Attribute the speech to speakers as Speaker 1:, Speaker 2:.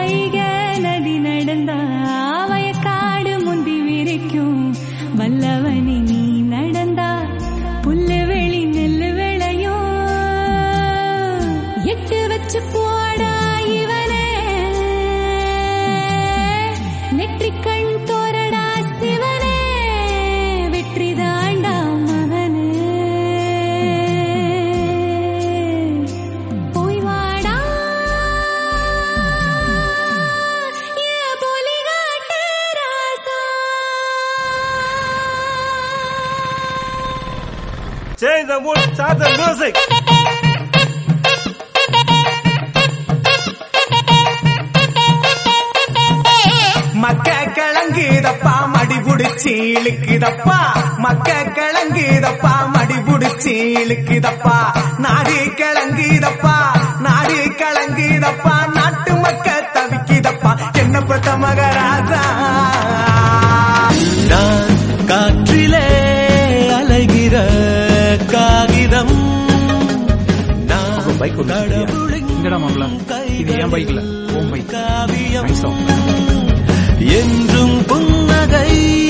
Speaker 1: வைக நதி நடந்தா வயக்காடு முந்தி விரிக்கும் வல்லவனி நீ நடந்தா புல்லு வெளி நெல்லு விளையும் எட்டு வச்சு போடா இவனே நெற்றிக் கண் தோரடா சிவனே வெற்றி தாண்டா மகனே போய் வாடா ஏ பொலிகாட்டு ராசா
Speaker 2: Change the mood, start the music.
Speaker 3: மக்க கிழங்குதப்பா மடி புடிச்சு இழுக்குதப்பா மக்க கிழங்குதப்பா மடி புடிச்சு இழுக்குதப்பா நாடு கிழங்குதப்பா நாடு கிழங்குதப்பா நாட்டு மக்க தவிக்குதப்பா என்ன பெத்த மகராசா
Speaker 4: நான் காற்றிலே அலைகிற காகிதம் நான்
Speaker 5: பைக்
Speaker 4: கடவுளின்
Speaker 5: இங்கடா மாப்பிள இது என் பைக்ல உன் பைக்
Speaker 4: காவியம்
Speaker 5: நைஸா
Speaker 4: என்றும் புன்னகை